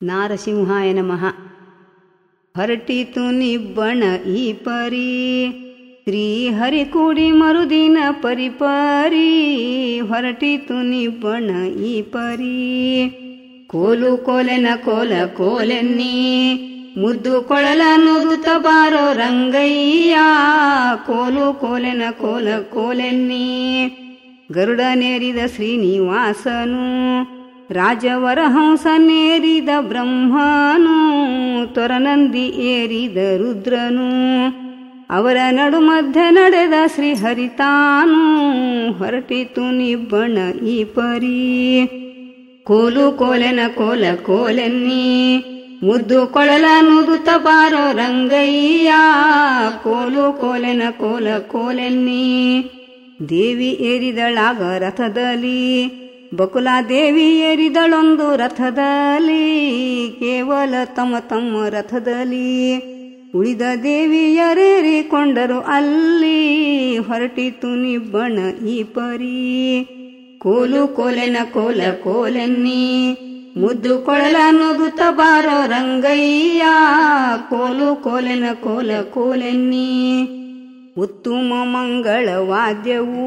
ನಾರಸಿಂಹಾಯ ನಮಃ ಹೊರಟಿತು ನಿಬ್ಬಣ ಈ ಪರಿ ಶ್ರೀ ಹರಿ ಕೂಡಿ ಮರುದಿನ ಪರಿಪರಿ ಹೊರಟಿತು ನಿಬ್ಬಣ ಈ ಪರಿ ಕೋಲು ಕೋಲೆನ ಕೋಲ ಕೋಲೆನ್ನಿ ಮುದ್ದು ಕೊಳಲ ನುದುತ ಬಾರೋ ರಂಗಯ್ಯ ಕೋಲು ಕೋಲೆನ ಕೋಲ ಕೋಲೆನ್ನಿ ಗರುಡನೇರಿದ ಶ್ರೀನಿವಾಸನು ರಾಜವರಹಂಸನೇರಿದ ಬ್ರಹ್ಮನು ತೊರನಂದಿ ಏರಿದ ರುದ್ರನು ಅವರ ನಡು ಮಧ್ಯ ನಡೆದ ಶ್ರೀಹರಿತಾನು ಹೊರಟಿತು ನಿಬ್ಬಣ ಈ ಪರಿ ಕೋಲು ಕೋಲೆನ ಕೋಲ ಕೋಲೆನ್ನಿ ಮುದ್ದು ಕೊಳಲ ನುದುತ ಬಾರೋ ರಂಗಯ್ಯ ಕೋಲು ಕೋಲೆನ ಕೋಲ ಕೋಲೆನ್ನಿ ದೇವಿ ಏರಿದಳಾಗ ರಥದಲ್ಲಿ ಬಕುಲಾದೇವಿ ಏರಿದಳೊಂದು ರಥದಲ್ಲಿ ಕೇವಲ ತಮ್ಮ ತಮ್ಮ ರಥದಲ್ಲಿ ಉಳಿದ ದೇವಿಯರೇರಿಕೊಂಡರು ಅಲ್ಲಿ ಹೊರಟಿತು ನಿಬ್ಬಣ ಈ ಪರಿ ಕೋಲು ಕೋಲೆನ ಕೋಲ ಕೋಲೆನ್ನಿ ಮುದ್ದು ಕೊಳಲ ನುದುತ ಬಾರೋ ರಂಗಯ್ಯ ಕೋಲು ಕೋಲೆನ ಕೋಲ ಕೋಲೆನ್ನಿ ಉತ್ತಮ ಮಂಗಳ ವಾದ್ಯವು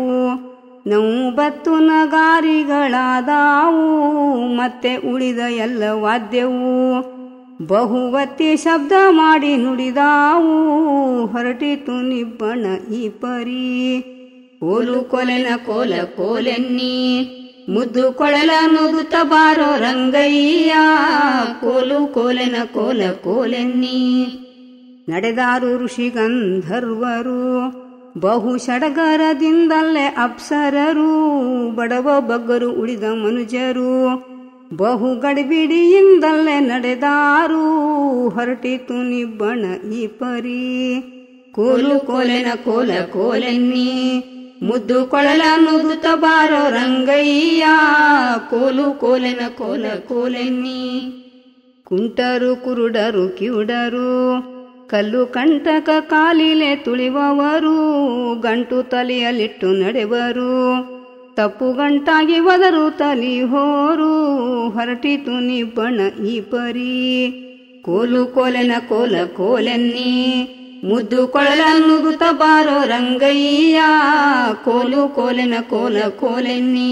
ಬತ್ತು ನಗಾರಿಗಳಾದಾವು ಮತ್ತೆ ಉಳಿದ ಎಲ್ಲ ವಾದ್ಯವು ಬಹುವತ್ತಿ ಶಬ್ದ ಮಾಡಿ ನುಡಿದಾವು ಹೊರಟಿತು ನಿಬ್ಬಣ ಈ ಪರಿ ಕೋಲು ಕೊಲೆನ ಕೋಲ ಕೋಲೆನ್ನಿ ಮುದ್ದು ಕೊಳಲ ನುದುತ ಬಾರೋ ರಂಗಯ್ಯ ಕೋಲು ಕೋಲೆನ ಕೋಲ ಕೋಲೆನ್ನಿ ನಡೆದಾರು ಋಷಿ ಗಂಧರ್ವರು ಬಹು ಸಡಗರದಿಂದಲ್ಲೇ ಅಪ್ಸರರು ಬಡವ ಬಗ್ಗರು ಉಳಿದ ಮನುಜರು ಬಹು ಗಡಿಬಿಡಿಯಿಂದಲ್ಲೇ ನಡೆದಾರು ಹೊರಟಿತು ನಿಬ್ಬಣ ಈ ಪರಿ ಕೋಲು ಕೋಲೆನ ಕೋಲ ಕೋಲೆನ್ನಿ ಮುದ್ದು ಕೊಳಲ ನುದುತ ಬಾರೋ ರಂಗಯ್ಯ ಕೋಲು ಕೋಲೆನ ಕೋಲ ಕೋಲೆನ್ನಿ ಕುಂಟರು ಕುರುಡರು ಕಿವುಡರು ಕಲ್ಲು ಕಂಟಕ ಕಾಲಿಲೆ ತುಳಿವವರು ಗಂಟು ತಲೆಯಲ್ಲಿಟ್ಟು ನಡೆವರು ತಪ್ಪು ಗಂಟಾಗಿ ಒದರು ತಲಿ ಹೋರು ಹೊರಟಿತು ನಿಬ್ಬಣ ಈ ಪರಿ ಕೋಲು ಕೋಲೆನ ಕೋಲ ಕೋಲೆನ್ನಿ ಮುದ್ದು ಕೊಳಲ ನುಗುತ ಬಾರೋ ರಂಗಯ್ಯ ಕೋಲು ಕೋಲೆನ ಕೋಲ ಕೋಲೆನ್ನಿ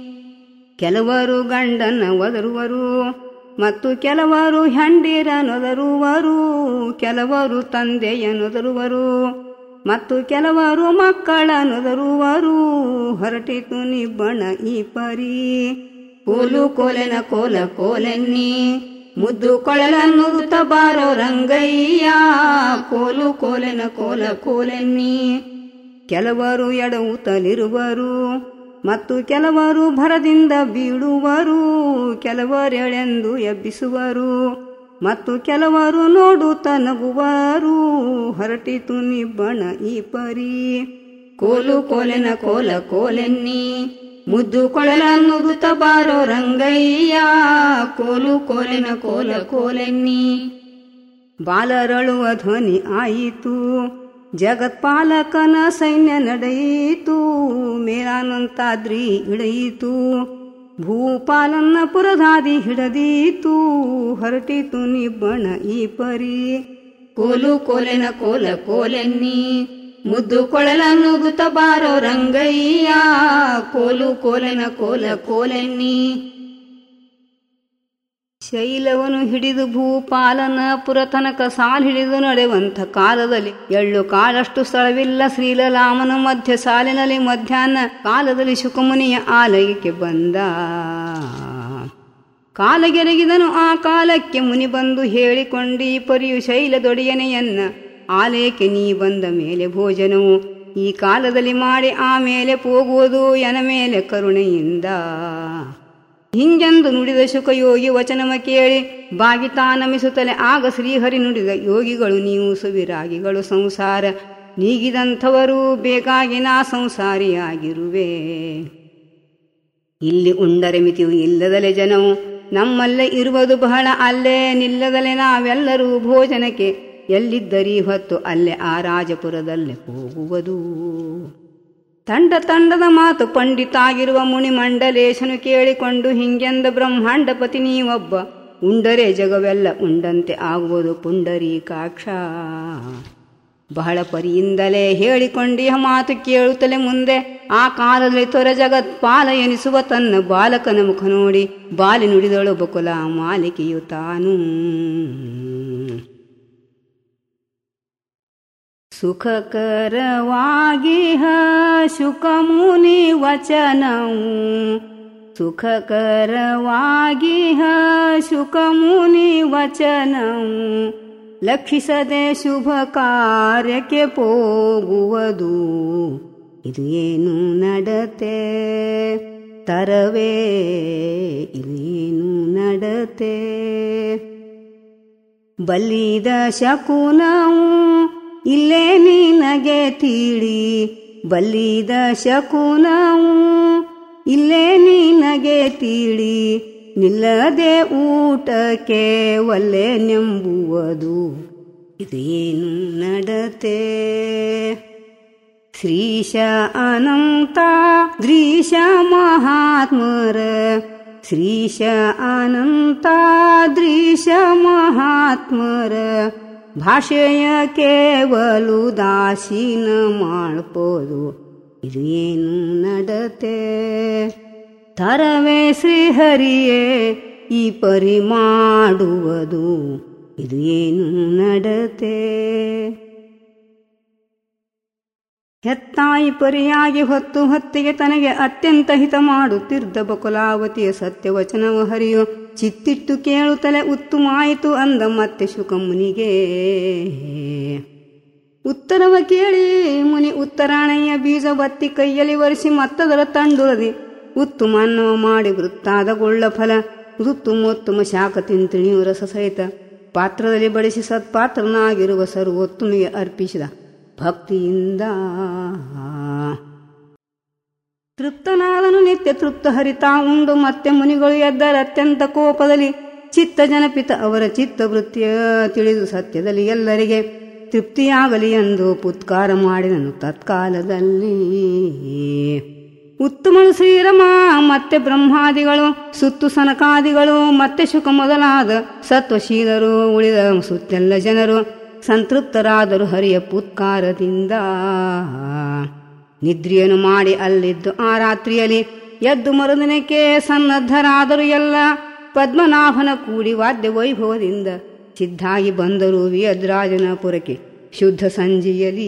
ಕೆಲವರು ಗಂಡನ ಒದರುವರು ಮತ್ತು ಕೆಲವರು ಹೆಂಡಿರ ನೊದರುವರು ಕೆಲವರು ತಂದೆಯ ನೊದರುವರು ಮತ್ತು ಕೆಲವರು ಮಕ್ಕಳ ನೊದರುವರು ಹೊರಟಿತು ನಿಬ್ಬಣ ಈ ಪರಿ ಕೋಲು ಕೋಲೆನ ಕೋಲ ಕೋಲೆನ್ನಿ ಮುದ್ದು ಕೊಳಲ ನುಗುತ ಬಾರೋ ರಂಗಯ್ಯ ಕೋಲು ಕೋಲೆನ ಕೋಲ ಕೋಲೆನ್ನಿ ಕೆಲವರು ಎಡವುತ್ತಲಿರುವರು ಮತ್ತು ಕೆಲವರು ಭರದಿಂದ ಬೀಳುವರು ಕೆಲವರೆಳೆಂದು ಎಬ್ಬಿಸುವರು ಮತ್ತು ಕೆಲವರು ನೋಡುತ್ತ ನಗುವರು ಹೊರಟಿತು ನಿಬ್ಬಣ ಈ ಪರಿ ಕೋಲು ಕೋಲೆನ ಕೋಲ ಕೋಲೆನ್ನಿ ಮುದ್ದು ಕೊಳಲ ನುಗುತ ಬಾರೋ ರಂಗಯ್ಯ ಕೋಲು ಕೋಲೆನ ಕೋಲ ಕೋಲೆನ್ನಿ ಬಾಲರಳುವ ಧ್ವನಿ ಆಯಿತು ಜಗತ್ಪಾಲಕನ ಸೈನ್ಯ ನಡೆಯಿತು ಮೇಲಾನಂತಾದ್ರಿ ಇಳೆಯಿತು ಭೂಪಾಲನ್ನ ಪುರದಾದಿ ಹಿಡದೀತು ಹೊರಟಿತು ನಿಬ್ಬಣ ಈ ಪರಿ ಕೋಲು ಕೋಲೆನ ಕೋಲ ಕೋಲೆನ್ನಿ ಮುದ್ದು ಕೊಳಲ ನುಗುತ ಬಾರೋ ರಂಗಯ್ಯ ಕೋಲು ಕೋಲೆನ ಕೋಲ ಕೋಲೆನ್ನಿ ಶೈಲವನು ಹಿಡಿದು ಭೂಪಾಲನ ಪುರತನಕ ಸಾಲ್ ಹಿಡಿದು ನಡೆಯುವಂಥ ಕಾಲದಲ್ಲಿ ಎಳ್ಳು ಕಾಲಷ್ಟು ಸ್ಥಳವಿಲ್ಲ ಶ್ರೀಲಲಾಮನ ಮಧ್ಯ ಸಾಲಿನಲ್ಲಿ ಮಧ್ಯಾಹ್ನ ಕಾಲದಲ್ಲಿ ಶುಕಮುನಿಯ ಆಲಯಕ್ಕೆ ಬಂದ ಕಾಲಗೆರಗಿದನು ಆ ಕಾಲಕ್ಕೆ ಮುನಿ ಬಂದು ಹೇಳಿಕೊಂಡಿ ಪರಿಯು ಶೈಲದೊಡೆಯನೆಯನ್ನ ಆಲಯಕ್ಕೆ ನೀ ಬಂದ ಮೇಲೆ ಭೋಜನವು ಈ ಕಾಲದಲ್ಲಿ ಮಾಡಿ ಆಮೇಲೆ ಹೋಗುವುದು ಎನ ಮೇಲೆ ಕರುಣೆಯಿಂದ ಹಿಂಗೆಂದು ನುಡಿದ ಶುಕಯೋಗಿ ವಚನವ ಕೇಳಿ ಬಾಗಿತಾ ನಮಿಸುತ್ತಲೇ ಆಗ ಶ್ರೀಹರಿ ನುಡಿದ ಯೋಗಿಗಳು ನೀವು ಸುವಿರಾಗಿಗಳು ಸಂಸಾರ ನೀಗಿದಂಥವರು ಬೇಕಾಗಿ ನಾ ಸಂಸಾರಿಯಾಗಿರುವೆ ಇಲ್ಲಿ ಉಂಡರೆ ಮಿತಿಯು ಇಲ್ಲದಲೆ ಜನವು ನಮ್ಮಲ್ಲೇ ಇರುವುದು ಬಹಳ ಅಲ್ಲೇ ನಿಲ್ಲದಲೆ ನಾವೆಲ್ಲರೂ ಭೋಜನಕ್ಕೆ ಎಲ್ಲಿದ್ದರೀ ಹೊತ್ತು ಅಲ್ಲೇ ಆ ರಾಜಪುರದಲ್ಲೇ ಹೋಗುವುದು ತಂಡ ತಂಡದ ಮಾತು ಪಂಡಿತಾಗಿರುವ ಮುನಿ ಮಂಡಲೇಶನು ಕೇಳಿಕೊಂಡು ಹಿಂಗೆಂದ ಬ್ರಹ್ಮಾಂಡಪತಿ ನೀವೊಬ್ಬ ಉಂಡರೆ ಜಗವೆಲ್ಲ ಉಂಡಂತೆ ಆಗುವುದು ಪುಂಡರೀಕಾಕ್ಷ ಬಹಳ ಪರಿಯಿಂದಲೇ ಹೇಳಿಕೊಂಡಿಯ ಮಾತು ಕೇಳುತ್ತಲೇ ಮುಂದೆ ಆ ಕಾಲದಲ್ಲಿ ತೊರ ಜಗತ್ಪಾಲ ಎನಿಸುವ ತನ್ನ ಬಾಲಕನ ಮುಖ ನೋಡಿ ಬಾಲಿ ನುಡಿದಳು ಬಕುಲ ಮಾಲಿಕೆಯು ತಾನು ಸುಖಕರವಾಗಿಹ ಶುಕಮುನಿ ವಚನವು ಸುಖಕರವಾಗಿಹ ಶುಕಮುನಿ ವಚನವು ಲಕ್ಷಿಸದೆ ಶುಭ ಕಾರ್ಯಕ್ಕೆ ಹೋಗುವುದು ಇದು ಏನು ನಡತೆ ತರವೇ ಇದು ಏನು ನಡತೆ ಬಲ್ಲಿದ ಶಕುನವು ಇಲ್ಲೇ ನಿನಗೆ ತಿಳಿ ಬಲ್ಲಿದ ಶಕುನವು ಇಲ್ಲೇ ನಿನಗೆ ತಿಳಿ ನಿಲ್ಲದೆ ಊಟಕ್ಕೆ ಒಲ್ಲೆ ನೆಂಬುವುದು ಇದು ಏನು ನಡತೆ ಶ್ರೀಶ ಅನಂತ ದ್ರೀಶ ಮಹಾತ್ಮರ ಶ್ರೀಶ ಅನಂತ ದ್ರೀಶ ಮಹಾತ್ಮರ ಭಾಷೆಯ ಕೇವಲು ದಾಸೀನ ಮಾಡ್ಬೋದು ಇದು ಏನು ನಡತೆ ತರವೇ ಶ್ರೀಹರಿಯೇ ಈ ಪರಿ ಮಾಡುವುದು ಇದು ಏನು ನಡತೆ ಹೆತ್ತಾಯಿ ಪರಿಯಾಗಿ ಹೊತ್ತು ಹೊತ್ತಿಗೆ ತನಗೆ ಅತ್ಯಂತ ಹಿತ ಮಾಡುತ್ತಿದ್ದ ಬಕುಲಾವತಿಯ ಸತ್ಯವಚನವ ಹರಿಯು ಚಿತ್ತಿಟ್ಟು ಕೇಳುತ್ತಲೇ ಉತ್ತುಮಾಯಿತು ಅಂದ ಮತ್ತೆ ಶುಕಮುನಿಗೆ ಉತ್ತರವ ಕೇಳಿ ಮುನಿ ಉತ್ತರಾಣಯ್ಯ ಬೀಜ ಬತ್ತಿ ಕೈಯಲ್ಲಿ ಒರೆಸಿ ಮತ್ತದರ ತಂಡುಳದಿ ಉತ್ತುಮನ್ನವ ಮಾಡಿ ವೃತ್ತಾದ ಗೊಳ್ಳ ಫಲ ಋತ್ತುಮೋತ್ತಮ ಶಾಖ ತಿಂತಿಣಿಯು ರಸ ಸಹಿತ ಪಾತ್ರದಲ್ಲಿ ಬಡಿಸಿ ಸತ್ಪಾತ್ರನಾಗಿರುವ ಸರ್ವೋತ್ತಮಿಗೆ ಅರ್ಪಿಸಿದ ಭಕ್ತಿಯಿಂದ ತೃಪ್ತನಾದನು ನಿತ್ಯ ತೃಪ್ತ ಹರಿತಾ ಉಂಡು ಮತ್ತೆ ಮುನಿಗಳು ಎದ್ದರ ಅತ್ಯಂತ ಕೋಪದಲ್ಲಿ ಚಿತ್ತ ಜನಪಿತ ಅವರ ಚಿತ್ತವೃತ್ತಿಯ ತಿಳಿದು ಸತ್ಯದಲ್ಲಿ ಎಲ್ಲರಿಗೆ ತೃಪ್ತಿಯಾಗಲಿ ಎಂದು ಪುತ್ಕಾರ ಮಾಡಿದನು ತತ್ಕಾಲದಲ್ಲಿ ಉತ್ತಮಳು ಶ್ರೀರಮ ಮತ್ತೆ ಬ್ರಹ್ಮಾದಿಗಳು ಸುತ್ತು ಸನಕಾದಿಗಳು ಮತ್ತೆ ಶುಕ ಮೊದಲಾದ ಸತ್ವಶೀಲರು ಉಳಿದ ಸುತ್ತೆಲ್ಲ ಜನರು ಸಂತೃಪ್ತರಾದರು ಹರಿಯ ಪುತ್ಕಾರದಿಂದ ನಿದ್ರೆಯನ್ನು ಮಾಡಿ ಅಲ್ಲಿದ್ದು ಆ ರಾತ್ರಿಯಲ್ಲಿ ಎದ್ದು ಮರುದಿನಕ್ಕೆ ಸನ್ನದ್ಧರಾದರು ಎಲ್ಲ ಪದ್ಮನಾಭನ ಕೂಡಿ ವಾದ್ಯ ವೈಭವದಿಂದ ಸಿದ್ಧಾಗಿ ಬಂದರು ವಿಯದ್ರಾಜನ ಪುರಕ್ಕೆ ಶುದ್ಧ ಸಂಜೆಯಲಿ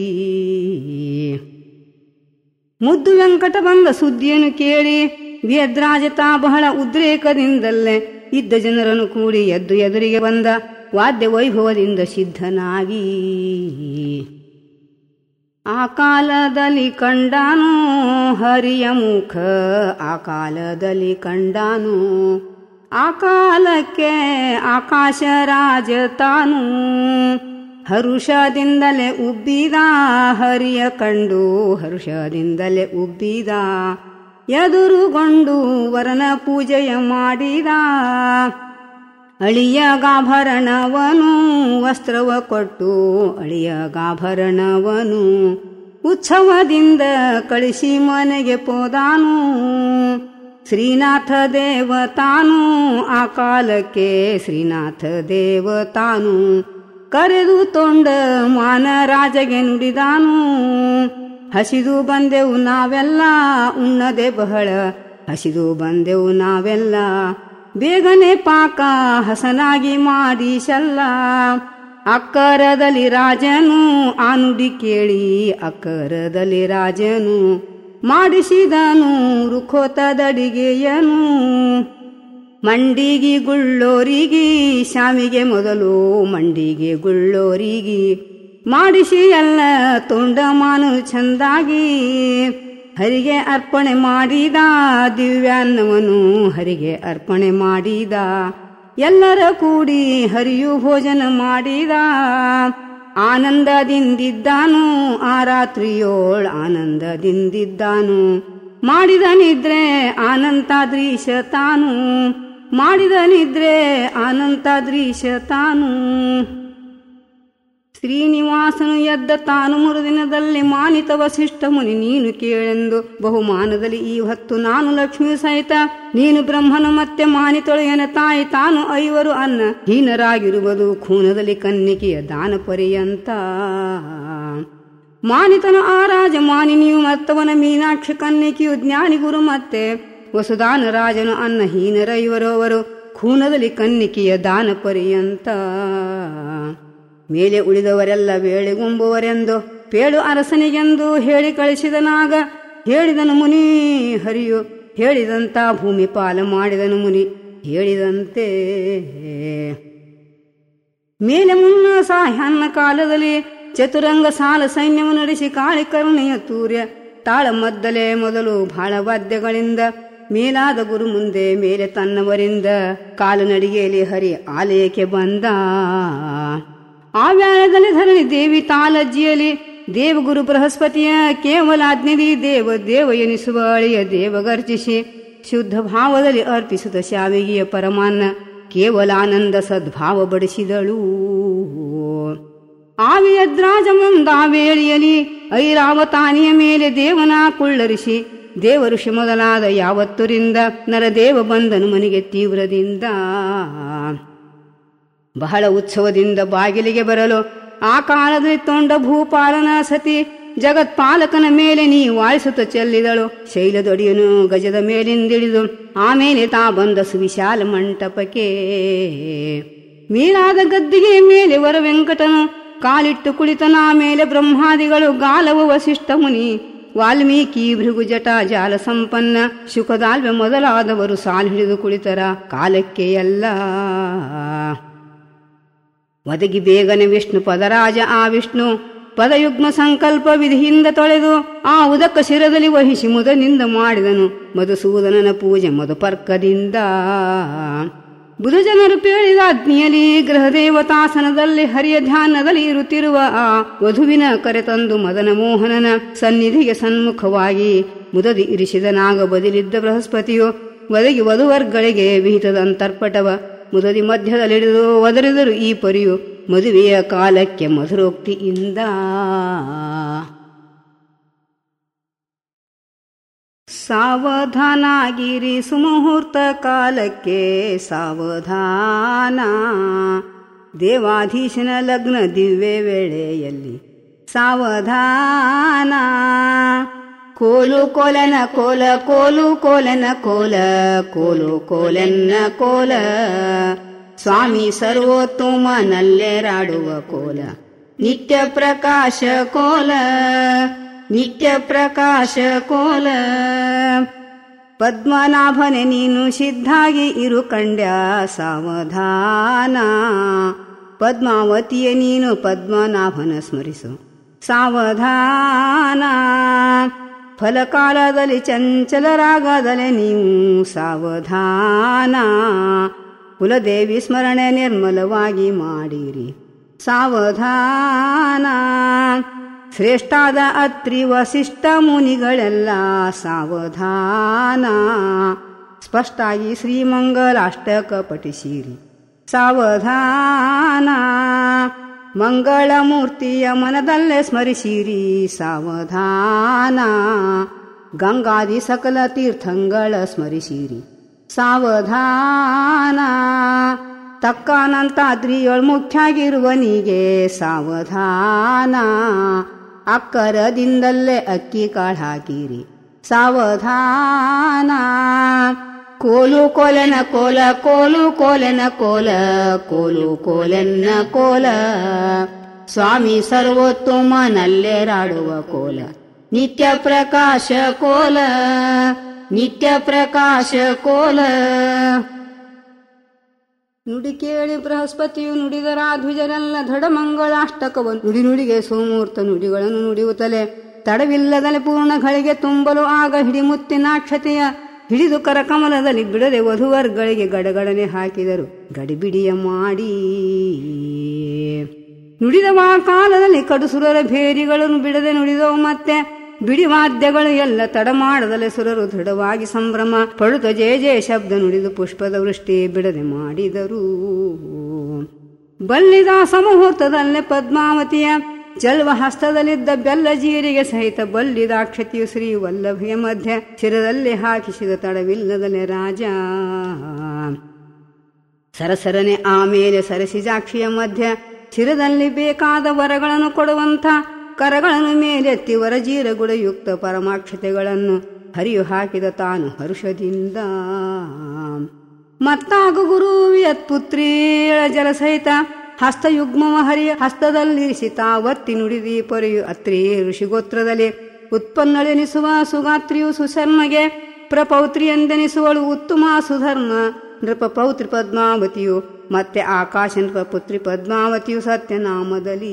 ಮುದ್ದು ವೆಂಕಟ ಬಂದ ಸುದ್ದಿಯನ್ನು ಕೇಳಿ ವ್ಯದ್ರಾಜತಾ ಬಹಳ ಉದ್ರೇಕದಿಂದಲ್ಲೇ ಇದ್ದ ಜನರನ್ನು ಕೂಡಿ ಎದ್ದು ಎದುರಿಗೆ ಬಂದ ವಾದ್ಯ ವೈಭವದಿಂದ ಸಿದ್ಧನಾಗಿ ಆ ಕಾಲದಲ್ಲಿ ಕಂಡಾನು ಹರಿಯ ಮುಖ ಆ ಕಾಲದಲ್ಲಿ ಕಂಡಾನು ಆ ಕಾಲಕ್ಕೆ ಆಕಾಶ ರಾಜ ತಾನು ಹರುಷದಿಂದಲೇ ಉಬ್ಬಿದ ಹರಿಯ ಕಂಡು ಹರುಷದಿಂದಲೇ ಉಬ್ಬಿದ ಎದುರುಗೊಂಡು ವರನ ಪೂಜೆಯ ಮಾಡಿದ ಅಳಿಯಗಾಭರಣವನು ವಸ್ತ್ರವ ಕೊಟ್ಟು ಅಳಿಯಗಾಭರಣವನು ಉತ್ಸವದಿಂದ ಕಳಿಸಿ ಮನೆಗೆ ಪೋದಾನು ಶ್ರೀನಾಥ ದೇವತಾನು ಆ ಕಾಲಕ್ಕೆ ಶ್ರೀನಾಥ ದೇವತಾನು ಕರೆದು ತೊಂಡ ಮಾನರಾಜಗೆ ನುಡಿದಾನು ಹಸಿದು ಬಂದೆವು ನಾವೆಲ್ಲ ಉಣ್ಣದೆ ಬಹಳ ಹಸಿದು ಬಂದೆವು ನಾವೆಲ್ಲ ಬೇಗನೆ ಪಾಕ ಹಸನಾಗಿ ಮಾಡಿಸಲ್ಲ ಅಕ್ಕರದಲ್ಲಿ ರಾಜನು ಆ ನುಡಿ ಕೇಳಿ ಅಕ್ಕರದಲ್ಲಿ ರಾಜನು ಮಾಡಿಸಿದನು ರುಖೋತದಡಿಗೆಯನು ಮಂಡಿಗೆ ಗುಳ್ಳೋರಿಗೆ ಶಾಮಿಗೆ ಮೊದಲು ಮಂಡಿಗೆ ಗುಳ್ಳೋರಿಗೆ ಮಾಡಿಸಿ ಎಲ್ಲ ತೊಂಡಮಾನು ಚಂದಾಗಿ ಹರಿಗೆ ಅರ್ಪಣೆ ಮಾಡಿದ ದಿವ್ಯಾನ್ನವನು ಹರಿಗೆ ಅರ್ಪಣೆ ಮಾಡಿದ ಎಲ್ಲರ ಕೂಡಿ ಹರಿಯು ಭೋಜನ ಮಾಡಿದ ಆನಂದದಿಂದಿದ್ದಾನು ಆ ರಾತ್ರಿಯೋಳ್ ಆನಂದದಿಂದಿದ್ದಾನು ಮಾಡಿದ ನಿದ್ರೆ ಆನಂತಾದ್ರೀಶ ತಾನು ಮಾಡಿದ ನಿದ್ರೆ ಆನಂತಾದ್ರೀಶ ತಾನು ಶ್ರೀನಿವಾಸನು ಎದ್ದ ತಾನು ಮರುದಿನದಲ್ಲಿ ಮಾನಿತ ವಸಿಷ್ಠ ಮುನಿ ನೀನು ಕೇಳೆಂದು ಬಹುಮಾನದಲ್ಲಿ ಈ ಹೊತ್ತು ನಾನು ಲಕ್ಷ್ಮಿ ಸಹಿತ ನೀನು ಬ್ರಹ್ಮನು ಮತ್ತೆ ಮಾನಿತೊಳೆಯನ ತಾಯಿ ತಾನು ಐವರು ಅನ್ನ ಹೀನರಾಗಿರುವುದು ಖೂನದಲ್ಲಿ ಕನ್ನಿಕೆಯ ದಾನ ಪರ್ಯಂತ ಮಾನಿತನು ಆ ರಾಜ ಮಾನಿನಿಯು ಮತ್ತವನ ಮೀನಾಕ್ಷಿ ಕನ್ನಿಕೆಯು ಜ್ಞಾನಿಗುರು ಮತ್ತೆ ವಸುದಾನ ರಾಜನು ಅನ್ನ ಹೀನರ ಇವರವರು ಖೂನದಲ್ಲಿ ಕನ್ನಿಕೆಯ ದಾನ ಪರ್ಯಂತ ಮೇಲೆ ಉಳಿದವರೆಲ್ಲ ವೇಳೆಗುಂಬುವರೆಂದು ಪೇಳು ಅರಸನಿಗೆಂದು ಹೇಳಿ ಕಳಿಸಿದನಾಗ ಹೇಳಿದನು ಮುನಿ ಹರಿಯು ಹೇಳಿದಂತ ಭೂಮಿ ಪಾಲ ಮಾಡಿದನು ಮುನಿ ಹೇಳಿದಂತೆ ಮೇಲೆ ಮುನ್ನ ಸಾಹ್ಯಾನ್ನ ಕಾಲದಲ್ಲಿ ಚತುರಂಗ ಸಾಲ ಸೈನ್ಯವು ನಡೆಸಿ ಕಾಳಿ ಕರುಣೆಯ ತೂರ್ಯ ತಾಳ ಮದ್ದಲೆ ಮೊದಲು ಬಹಳ ವಾದ್ಯಗಳಿಂದ ಮೇಲಾದ ಗುರು ಮುಂದೆ ಮೇಲೆ ತನ್ನವರಿಂದ ಕಾಲು ನಡಿಗೆಯಲ್ಲಿ ಹರಿ ಆಲಯಕ್ಕೆ ಬಂದ ಆ ವ್ಯಾಳದಲ್ಲಿ ಧರಣಿ ದೇವಿ ತಾಲಜ್ಜಿಯಲ್ಲಿ ದೇವಗುರು ಬೃಹಸ್ಪತಿಯ ಕೇವಲ ಆಜ್ಞೆದಿ ದೇವ ದೇವ ಎನಿಸುವ ಅಳಿಯ ದೇವ ಗರ್ಜಿಸಿ ಶುದ್ಧ ಭಾವದಲ್ಲಿ ಅರ್ಪಿಸಿದ ಶಾವಿಗೆಯ ಪರಮಾನ್ನ ಕೇವಲ ಆನಂದ ಸದ್ಭಾವ ಬಡಿಸಿದಳು ಆವಿಯದ್ರಾಜ ಮುಂದಾವೇಳಿಯಲಿ ಐರಾವತಾನಿಯ ಮೇಲೆ ದೇವನ ಕುಳ್ಳರಿಸಿ ದೇವಋಷಿ ಮೊದಲಾದ ಯಾವತ್ತುರಿಂದ ನರದೇವ ಬಂದನು ಮನೆಗೆ ತೀವ್ರದಿಂದ ಬಹಳ ಉತ್ಸವದಿಂದ ಬಾಗಿಲಿಗೆ ಬರಲು ಆ ಕಾಲದಲ್ಲಿ ತೊಂಡ ಭೂಪಾಲನ ಸತಿ ಜಗತ್ಪಾಲಕನ ಮೇಲೆ ನೀ ವಾಳಿಸುತ್ತ ಚೆಲ್ಲಿದಳು ಶೈಲದೊಡಿಯನು ಗಜದ ಮೇಲಿಂದಿಳಿದು ಆಮೇಲೆ ತಾ ಬಂದ ಸುವಿಶಾಲ ಮಂಟಪಕ್ಕೆ ಮೀರಾದ ಗದ್ದಿಗೆ ಮೇಲೆ ವರ ವೆಂಕಟನು ಕಾಲಿಟ್ಟು ಕುಳಿತನ ಮೇಲೆ ಬ್ರಹ್ಮಾದಿಗಳು ಗಾಲವ ವಸಿಷ್ಠ ಮುನಿ ವಾಲ್ಮೀಕಿ ಭೃಗು ಜಟ ಜಾಲ ಸಂಪನ್ನ ಶುಕದಾಲ್ವೆ ಮೊದಲಾದವರು ಸಾಲು ಹಿಡಿದು ಕುಳಿತರ ಕಾಲಕ್ಕೆ ಎಲ್ಲ ಒದಗಿ ಬೇಗನೆ ವಿಷ್ಣು ಪದರಾಜ ಆ ವಿಷ್ಣು ಪದಯುಗ್ಮ ಸಂಕಲ್ಪ ವಿಧಿಯಿಂದ ತೊಳೆದು ಆ ಉದಕ ಶಿರದಲ್ಲಿ ವಹಿಸಿ ಮುದನಿಂದ ಮಾಡಿದನು ಮಧುಸೂದನನ ಪೂಜೆ ಮಧುಪರ್ಕದಿಂದ ಬುಧಜನರು ಪೇಳಿದ ಅಗ್ನಿಯಲಿ ಗೃಹದೇವತಾಸನದಲ್ಲಿ ಹರಿಯ ಧ್ಯಾನದಲ್ಲಿ ಇರುತ್ತಿರುವ ಆ ವಧುವಿನ ಕರೆತಂದು ಮದನ ಮೋಹನನ ಸನ್ನಿಧಿಗೆ ಸನ್ಮುಖವಾಗಿ ಮುದದಿ ಇರಿಸಿದ ನಾಗ ಬದಿಲಿದ್ದ ಬೃಹಸ್ಪತಿಯು ಒದಗಿ ವಧುವರ್ಗಳಿಗೆ ವಿಹಿತದ ಅಂತರ್ಪಟವ ಮುದದಿ ಮಧ್ಯದಲ್ಲಿಡಿದು ಒದರಿದರು ಈ ಪರಿಯು ಮದುವೆಯ ಕಾಲಕ್ಕೆ ಮಧುರೋಕ್ತಿಯಿಂದ ಸಾವಧಾನಾಗಿರಿ ಸುಮುಹೂರ್ತ ಕಾಲಕ್ಕೆ ಸಾವಧಾನ ದೇವಾಧೀಶನ ಲಗ್ನ ದಿವ್ಯ ವೇಳೆಯಲ್ಲಿ ಸಾವಧಾನ ಕೋಲು ಕೋಲನ ಕೋಲ ಕೋಲು ಕೋಲನ ಕೋಲ ಕೋಲು ಕೋಲೆನ್ನ ಕೋಲ ಸ್ವಾಮಿ ಸರ್ವೋತ್ತಮನಲ್ಲೆರಾಡುವ ಕೋಲ ನಿತ್ಯ ಪ್ರಕಾಶ ಕೋಲ ನಿತ್ಯ ಪ್ರಕಾಶ ಕೋಲ ಪದ್ಮನಾಭನೆ ನೀನು ಸಿದ್ಧಾಗಿ ಇರು ಕಂಡ್ಯ ಸಾವಧಾನ ಪದ್ಮಾವತಿಯ ನೀನು ಪದ್ಮನಾಭನ ಸ್ಮರಿಸು ಸಾವಧಾನ ಫಲಕಾಲದಲ್ಲಿ ಚಂಚಲರಾಗದಲೆ ನೀವು ಸಾವಧಾನ ಕುಲದೇವಿ ಸ್ಮರಣೆ ನಿರ್ಮಲವಾಗಿ ಮಾಡಿರಿ ಸಾವಧಾನ ಶ್ರೇಷ್ಠಾದ ಅತ್ರಿ ವಸಿಷ್ಠ ಮುನಿಗಳೆಲ್ಲ ಸಾವಧಾನ ಸ್ಪಷ್ಟಾಗಿ ಶ್ರೀಮಂಗಲಾಷ್ಟಕ ಪಠಿಸಿರಿ ಸಾವಧಾನ ಮಂಗಳ ಮೂರ್ತಿಯ ಮನದಲ್ಲೇ ಸ್ಮರಿಸಿರಿ ಸಾವಧಾನ ಗಂಗಾದಿ ಸಕಲ ತೀರ್ಥಂಗಳ ಸ್ಮರಿಸಿರಿ ಸಾವಧಾನ ತಕ್ಕನಂತಾದ್ರಿಯೊಳ್ ಮುಖ್ಯಾಗಿರುವನಿಗೆ ಸಾವಧಾನ ಅಕ್ಕರದಿಂದಲ್ಲೇ ಅಕ್ಕಿ ಕಾಳು ಹಾಕಿರಿ ಸಾವಧಾನ ಕೋಲು ಕೋಲನ ಕೋಲ ಕೋಲು ಕೋಲನ ಕೋಲ ಕೋಲು ಕೋಲೆನ್ನ ಕೋಲ ಸ್ವಾಮಿ ಸರ್ವೋತ್ತಮನಲ್ಲೆರಾಡುವ ಕೋಲ ನಿತ್ಯ ಪ್ರಕಾಶ ಕೋಲ ನಿತ್ಯ ಪ್ರಕಾಶ ಕೋಲ ನುಡಿ ಕೇಳಿ ಬೃಹಸ್ಪತಿಯು ನುಡಿದ ರಾಧ್ವಿಜರೆಲ್ಲ ದೃಢಮಂಗಳಾಷ್ಟಕವನ್ನು ನುಡಿ ನುಡಿಗೆ ಸೋಮೂರ್ತ ನುಡಿಗಳನ್ನು ನುಡಿಯುತ್ತಲೇ ತಡವಿಲ್ಲದಲೆ ಪೂರ್ಣ ಗಳಿಗೆ ತುಂಬಲು ಆಗ ಹಿಡಿಮುತ್ತಿನಾಕ್ಷತೆಯ ಹಿಡಿದು ಕರಕಮಲದಲ್ಲಿ ಬಿಡದೆ ವಧುವರ್ಗಳಿಗೆ ಗಡಗಡನೆ ಹಾಕಿದರು ಗಡಿಬಿಡಿಯ ಮಾಡಿ ನುಡಿದವ ಕಾಲದಲ್ಲಿ ಕಡುಸುರರ ಭೇರಿಗಳನ್ನು ಬಿಡದೆ ನುಡಿದವು ಮತ್ತೆ ಬಿಡಿವಾದ್ಯಗಳು ಎಲ್ಲ ತಡ ಮಾಡದಲೆ ಸುರರು ದೃಢವಾಗಿ ಸಂಭ್ರಮ ಪಡುತ್ತ ಜಯ ಜಯ ಶಬ್ದ ನುಡಿದು ಪುಷ್ಪದ ವೃಷ್ಟಿ ಬಿಡದೆ ಮಾಡಿದರು ಬಲ್ಲಿದ ಸಮುಹೂರ್ತದಲ್ಲೇ ಪದ್ಮಾವತಿಯ ಜಲ್ವ ಹಸ್ತದಲ್ಲಿದ್ದ ಬೆಲ್ಲ ಜೀರಿಗೆ ಸಹಿತ ಬಲ್ಲಿದಾಕ್ಷತಿಯು ಶ್ರೀ ವಲ್ಲಭೆಯ ಮಧ್ಯ ಶಿರದಲ್ಲಿ ಹಾಕಿಸಿದ ತಡವಿಲ್ಲದಲೆ ರಾಜ ಸರಸರನೆ ಆಮೇಲೆ ಸರಸಿಜಾಕ್ಷಿಯ ಮಧ್ಯ ಶಿರದಲ್ಲಿ ಬೇಕಾದ ವರಗಳನ್ನು ಕೊಡುವಂಥ ಕರಗಳನ್ನು ಮೇಲೆತ್ತಿ ವರಜೀರಗುಡಯುಕ್ತ ಪರಮಾಕ್ಷತೆಗಳನ್ನು ಹರಿಯು ಹಾಕಿದ ತಾನು ಹರುಷದಿಂದ ಮತ್ತಾಗ ಗುರು ಯತ್ಪುತ್ರೀಳ ಜಲಸಹಿತ ಹಸ್ತಯುಗ್ಮವ ಹರಿಯ ಹಸ್ತದಲ್ಲಿರಿಸಿ ತಾವತ್ತಿ ನುಡಿದಿ ಪೊರೆಯು ಅತ್ರಿ ಋಷಿಗೋತ್ರದಲ್ಲಿ ಉತ್ಪನ್ನಳೆನಿಸುವ ಸುಗಾತ್ರಿಯು ಸುಶರ್ಮಗೆ ಪ್ರಪೌತ್ರಿ ಎಂದೆನಿಸುವಳು ಉತ್ತಮ ಸುಧರ್ಮ ನೃಪ ಪೌತ್ರಿ ಪದ್ಮಾವತಿಯು ಮತ್ತೆ ಆಕಾಶ ನೃಪ ಪುತ್ರಿ ಪದ್ಮಾವತಿಯು ಸತ್ಯನಾಮದಲ್ಲಿ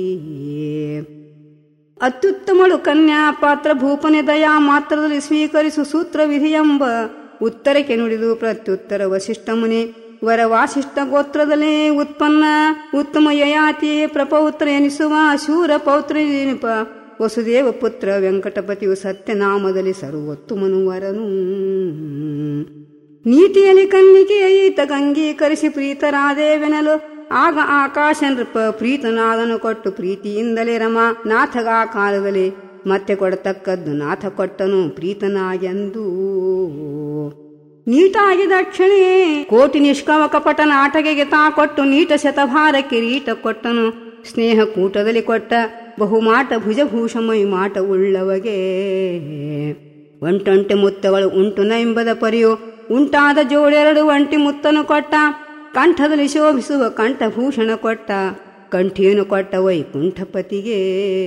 ಅತ್ಯುತ್ತಮಳು ಕನ್ಯಾ ಪಾತ್ರ ಭೂಪನೆ ದಯಾ ಮಾತ್ರದಲ್ಲಿ ಸ್ವೀಕರಿಸು ಸೂತ್ರ ವಿಧಿ ಎಂಬ ಉತ್ತರಕ್ಕೆ ನುಡಿದು ಪ್ರತ್ಯುತ್ತರ ವಸಿಷ್ಠ ಮುನಿ ವರ ವಾಸಿಷ್ಠ ಗೋತ್ರದಲ್ಲಿ ಉತ್ಪನ್ನ ಉತ್ತಮ ಯಯಾತಿ ಪ್ರಪೌತ್ರ ಎನಿಸುವ ಶೂರ ಪೌತ್ರ ನೆನಪ ವಸುದೇವ ಪುತ್ರ ವೆಂಕಟಪತಿಯು ಸತ್ಯನಾಮದಲ್ಲಿ ಸರ್ವೋತ್ತಮನು ವರನು ನೀತಿಯಲ್ಲಿ ಕನ್ನಿಕೆಯ ಈತ ಅಂಗೀಕರಿಸಿ ಪ್ರೀತರಾದೇವೆನಲು ಆಗ ಆಕಾಶ ನೃಪ ಪ್ರೀತನಾದನು ಕೊಟ್ಟು ಪ್ರೀತಿಯಿಂದಲೇ ರಮ ನಾಥಗ ಆ ಕಾಲದಲ್ಲಿ ಮತ್ತೆ ಕೊಡತಕ್ಕದ್ದು ನಾಥ ಕೊಟ್ಟನು ಪ್ರೀತನಾಗೆಂದು ನೀಟಾಗಿ ದಕ್ಷಿಣೆ ಕೋಟಿ ನಿಷ್ಕವ ಕಪಟ ನಾಟಕೆಗೆ ತಾ ಕೊಟ್ಟು ನೀಟ ಶತಭಾರ ಕಿರೀಟ ಕೊಟ್ಟನು ಸ್ನೇಹ ಕೂಟದಲ್ಲಿ ಕೊಟ್ಟ ಬಹುಮಾಟ ಭುಜಭೂಷಮೈ ಮಾಟ ಉಳ್ಳವಗೆ ಒಂಟೊಂಟೆ ಮುತ್ತಗಳು ಉಂಟು ನೈಂಬದ ಪರಿಯು ಉಂಟಾದ ಜೋಡೆರಡು ಒಂಟಿ ಮುತ್ತನು ಕೊಟ್ಟ ಕಂಠದಲ್ಲಿ ಶೋಭಿಸುವ ಕಂಠಭೂಷಣ ಕೊಟ್ಟ ಕಂಠಿಯನ್ನು ಕೊಟ್ಟ ವೈಕುಂಠಪತಿಗೆ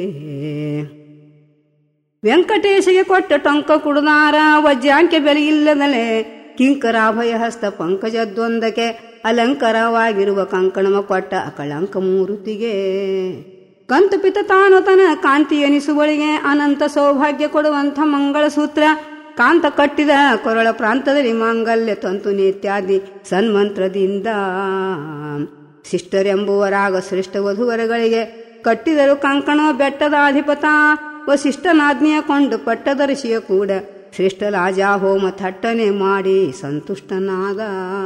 ವೆಂಕಟೇಶಗೆ ಕೊಟ್ಟ ಟೊಂಕ ಕುಡುದಾರ ವಜ್ರಾಂಕೆ ಬೆಲೆ ಇಲ್ಲದಲೆ ಕಿಂಕರಾಭಯ ಹಸ್ತ ಪಂಕಜದ್ವೊಂದಕ್ಕೆ ಅಲಂಕಾರವಾಗಿರುವ ಕಂಕಣಮ ಕೊಟ್ಟ ಅಕಳಂಕ ಮೂರುತಿಗೆ ಕಂತು ಪಿತ ತಾನು ತನ ಕಾಂತಿ ಎನಿಸುವಳಿಗೆ ಅನಂತ ಸೌಭಾಗ್ಯ ಕೊಡುವಂಥ ಮಂಗಳಸೂತ್ರ ಕಾಂತ ಕಟ್ಟಿದ ಕೊರಳ ಪ್ರಾಂತದಲ್ಲಿ ಮಾಂಗಲ್ಯ ತಂತು ನಿತ್ಯಾದಿ ಸನ್ಮಂತ್ರದಿಂದ ಶಿಷ್ಟರೆಂಬುವರಾಗ ಶ್ರೇಷ್ಠ ವಧುವರಗಳಿಗೆ ಕಟ್ಟಿದರು ಕಂಕಣ ಬೆಟ್ಟದ ಅಧಿಪತ ವಸಿಷ್ಠನಾಜ್ಞೆಯ ಕೊಂಡು ಪಟ್ಟದರ್ಶಿಯ ಕೂಡ ಶ್ರೇಷ್ಠ ರಾಜಾ ಹೋಮ ಥಟ್ಟನೆ ಮಾಡಿ ಸಂತುಷ್ಟನಾದ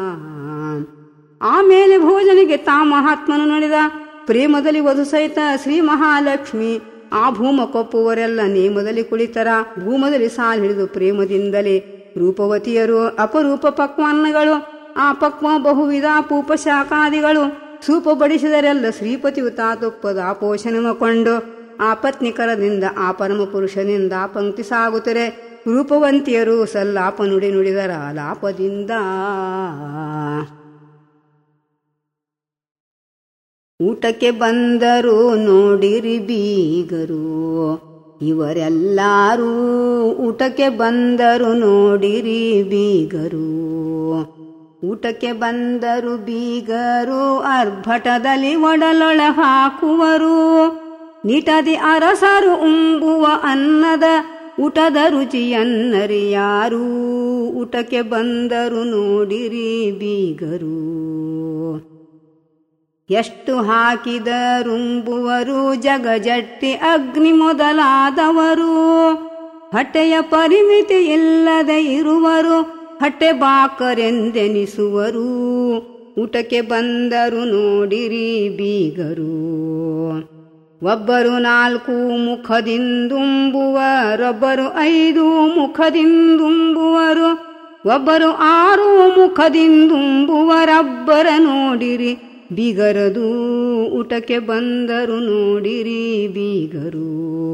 ಆಮೇಲೆ ಭೋಜನಿಗೆ ತಾ ಮಹಾತ್ಮನು ನುಡಿದ ಪ್ರೇಮದಲ್ಲಿ ವಧು ಸಹಿತ ಶ್ರೀ ಮಹಾಲಕ್ಷ್ಮಿ ಆ ಭೂಮ ಕೊಪ್ಪುವರೆಲ್ಲ ನೇಮದಲ್ಲಿ ಕುಳಿತರ ಭೂಮದಲ್ಲಿ ಸಾಲು ಹಿಡಿದು ಪ್ರೇಮದಿಂದಲೇ ರೂಪವತಿಯರು ಅಪರೂಪ ಪಕ್ವಾನ್ನಗಳು ಆ ಪಕ್ವ ಬಹುವಿಧ ಪೂಪ ಶಾಖಾದಿಗಳು ಸೂಪ ಬಡಿಸಿದರೆಲ್ಲ ಶ್ರೀಪತಿಯು ತಾತುಪ್ಪದ ಆಪೋಷಣಮ ಕೊಂಡು ಆ ಪತ್ನಿಕರದಿಂದ ಆ ಪರಮ ಪುರುಷನಿಂದ ಪಂಕ್ತಿ ಸಾಗುತ್ತದೆ ರೂಪವಂತಿಯರು ಸಲ್ಲಾಪ ನುಡಿ ನುಡಿದರ ಲಾಪದಿಂದ ಊಟಕ್ಕೆ ಬಂದರು ನೋಡಿರಿ ಬೀಗರು ಇವರೆಲ್ಲಾರೂ ಊಟಕ್ಕೆ ಬಂದರು ನೋಡಿರಿ ಬೀಗರು ಊಟಕ್ಕೆ ಬಂದರು ಬೀಗರು ಅರ್ಭಟದಲ್ಲಿ ಒಡಲೊಳ ಹಾಕುವರು ನಿಟದಿ ಅರಸರು ಉಂಬುವ ಅನ್ನದ ಊಟದ ರುಚಿಯನ್ನರಿಯಾರು ಊಟಕ್ಕೆ ಬಂದರು ನೋಡಿರಿ ಬೀಗರು ಎಷ್ಟು ಹಾಕಿದರುಂಬುವರು ಜಗಜಟ್ಟಿ ಅಗ್ನಿ ಮೊದಲಾದವರು ಹೊಟ್ಟೆಯ ಪರಿಮಿತಿ ಇಲ್ಲದೆ ಇರುವರು ಹೊಟ್ಟೆ ಬಾಕರೆಂದೆನಿಸುವರು ಊಟಕ್ಕೆ ಬಂದರು ನೋಡಿರಿ ಬೀಗರು ಒಬ್ಬರು ನಾಲ್ಕು ಮುಖದಿಂದುಂಬುವರೊಬ್ಬರು ಐದು ಮುಖದಿಂದುಂಬುವರು ಒಬ್ಬರು ಆರು ಮುಖದಿಂದುಂಬುವರಬ್ಬರ ನೋಡಿರಿ ಬೀಗರದು ಊಟಕ್ಕೆ ಬಂದರು ನೋಡಿರಿ ಬೀಗರು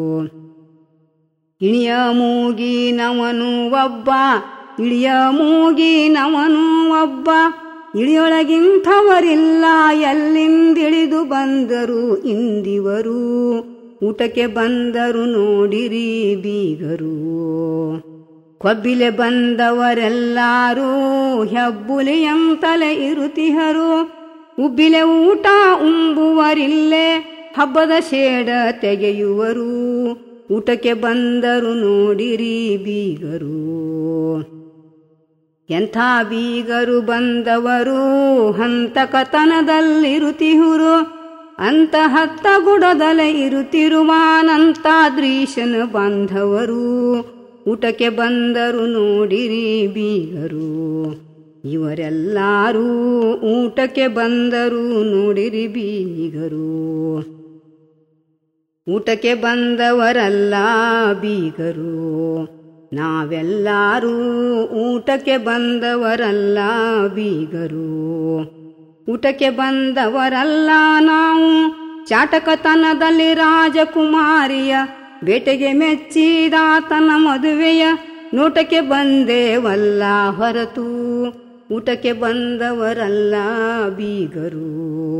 ಇಳಿಯ ಮೂಗಿನವನು ಒಬ್ಬ ಇಳಿಯ ಮೂಗಿನವನು ಒಬ್ಬ ಇಳಿಯೊಳಗಿಂಥವರಿಲ್ಲ ಎಲ್ಲಿಂದಿಳಿದು ಬಂದರು ಇಂದಿವರು ಊಟಕ್ಕೆ ಬಂದರು ನೋಡಿರಿ ಬೀಗರು ಕೊಬ್ಬಿಲೆ ಬಂದವರೆಲ್ಲಾರೂ ಹೆಬ್ಬುಲಿಯಂತಲೆ ಇರುತಿಹರು ಉಬ್ಬಿಲೆ ಊಟ ಉಂಬುವರಿಲ್ಲೇ ಹಬ್ಬದ ಶೇಡ ತೆಗೆಯುವರು ಊಟಕ್ಕೆ ಬಂದರು ನೋಡಿರಿ ಬೀಗರು ಎಂಥ ಬೀಗರು ಬಂದವರು ಹಂತಕತನದಲ್ಲಿರುತಿಹುರು ಅಂತ ಹತ್ತ ಗುಡದಲೆ ಇರುತ್ತಿರುವಾನಂತಾದ್ರೀಶನ ಬಾಂಧವರು ಊಟಕ್ಕೆ ಬಂದರು ನೋಡಿರಿ ಬೀಗರು ಇವರೆಲ್ಲರೂ ಊಟಕ್ಕೆ ಬಂದರು ನೋಡಿರಿ ಬೀಗರು ಊಟಕ್ಕೆ ಬಂದವರಲ್ಲ ಬೀಗರು ನಾವೆಲ್ಲರೂ ಊಟಕ್ಕೆ ಬಂದವರಲ್ಲ ಬೀಗರು ಊಟಕ್ಕೆ ಬಂದವರಲ್ಲ ನಾವು ಚಾಟಕತನದಲ್ಲಿ ರಾಜಕುಮಾರಿಯ ಬೇಟೆಗೆ ಮೆಚ್ಚಿದಾತನ ಮದುವೆಯ ನೋಟಕ್ಕೆ ಬಂದೇವಲ್ಲ ಹೊರತು ಊಟಕ್ಕೆ ಬಂದವರಲ್ಲ ಬೀಗರು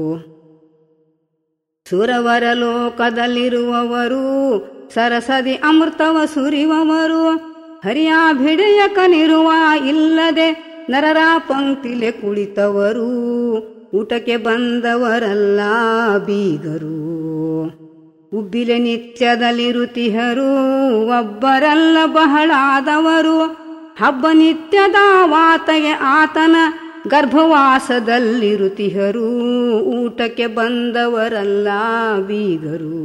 ಸುರವರ ಲೋಕದಲ್ಲಿರುವವರು ಸರಸದಿ ಅಮೃತವ ಸುರಿವವರು ಹರಿಯ ಭಿಡೆಯ ಕನಿರುವ ಇಲ್ಲದೆ ನರರ ಪಂಕ್ತಿಲೆ ಕುಳಿತವರು ಊಟಕ್ಕೆ ಬಂದವರಲ್ಲ ಬೀಗರು ಉಬ್ಬಿಲೆ ನಿತ್ಯದಲ್ಲಿರುತಿಹರು ಒಬ್ಬರಲ್ಲ ಬಹಳಾದವರು ಹಬ್ಬ ನಿತ್ಯದ ವಾತಗೆ ಆತನ ಗರ್ಭವಾಸದಲ್ಲಿರುತಿಹರು ಊಟಕ್ಕೆ ಬಂದವರಲ್ಲ ಬೀಗರು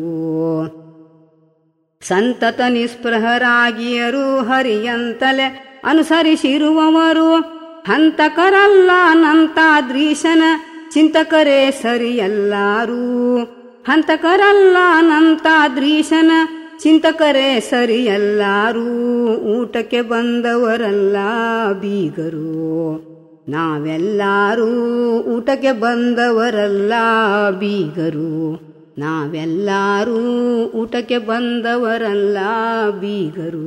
ಸಂತತ ನಿಸ್ಪೃಹರಾಗಿಯರು ಹರಿಯಂತಲೆ ಅನುಸರಿಸಿರುವವರು ಹಂತಕರಲ್ಲ ನಂತಾದ್ರೀಶನ ಚಿಂತಕರೇ ಸರಿಯಲ್ಲಾರು ಹಂತಕರಲ್ಲ ನಂತಾದ್ರೀಶನ ಚಿಂತಕರೇ ಸರಿಯಲ್ಲಾರು ಊಟಕ್ಕೆ ಬಂದವರಲ್ಲ ಬೀಗರು ನಾವೆಲ್ಲರೂ ಊಟಕ್ಕೆ ಬಂದವರಲ್ಲ ಬೀಗರು ನಾವೆಲ್ಲರೂ ಊಟಕ್ಕೆ ಬಂದವರಲ್ಲ ಬೀಗರು